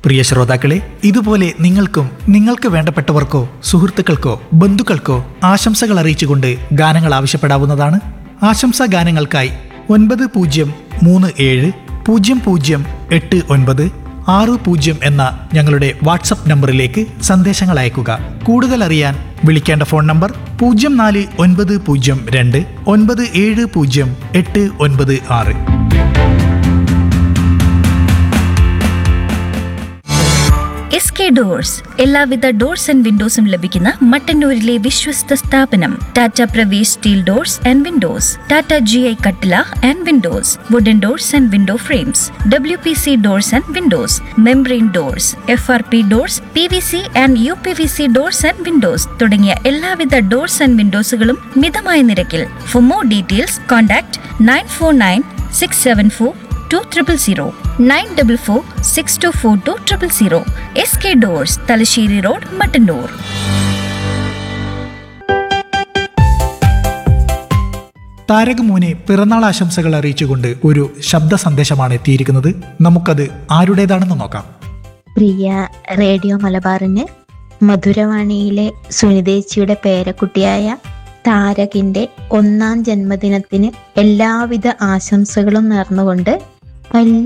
പ്രിയ ശ്രോതാക്കളെ ഇതുപോലെ നിങ്ങൾക്കും നിങ്ങൾക്ക് വേണ്ടപ്പെട്ടവർക്കോ സുഹൃത്തുക്കൾക്കോ ബന്ധുക്കൾക്കോ ആശംസകൾ അറിയിച്ചുകൊണ്ട് ഗാനങ്ങൾ ആവശ്യപ്പെടാവുന്നതാണ് ആശംസാ ഗാനങ്ങൾക്കായി ഒൻപത് പൂജ്യം മൂന്ന് ഏഴ് പൂജ്യം പൂജ്യം എട്ട് ഒൻപത് ആറ് പൂജ്യം എന്ന ഞങ്ങളുടെ വാട്സപ്പ് നമ്പറിലേക്ക് സന്ദേശങ്ങൾ അയക്കുക കൂടുതൽ അറിയാൻ വിളിക്കേണ്ട ഫോൺ നമ്പർ പൂജ്യം നാല് ഒൻപത് പൂജ്യം രണ്ട് ഒൻപത് ഏഴ് പൂജ്യം എട്ട് ഒൻപത് ആറ് എസ് കെ ഡോഴ്സ് എല്ലാവിധ ഡോർസ് ആൻഡ് വിൻഡോസും ലഭിക്കുന്ന മട്ടന്നൂരിലെ വിശ്വസ്ത സ്ഥാപനം Tata Pravesh steel doors and windows Tata G I കട്ടില and windows wooden doors and window frames W P C doors and windows membrane doors F R P doors P V C and U P V C doors and windows തുടങ്ങിയ എല്ലാവിധ doors and വിൻഡോസുകളും മിതമായ നിരക്കിൽ for more details contact nine four nine six seven four two triple zero nine double four six two four two triple zero S K doors Thalassery road Mattannur താരകമോനെ പിറന്നാൾ ആശംസകൾ അറിയിച്ചുകൊണ്ട് ഒരു ശബ്ദ സന്ദേശമാണ് എത്തിയിരിക്കുന്നത് നമുക്കത് ആരുടേതാണെന്ന് നോക്കാം പ്രിയ റേഡിയോ മലബാറിന് മധുരവാണിയിലെ സുനിതേച്ചിയുടെ പേരക്കുട്ടിയായ താരകിന്റെ ഒന്നാം ജന്മദിനത്തിന് എല്ലാവിധ ആശംസകളും നേർന്നുകൊണ്ട് വലിയ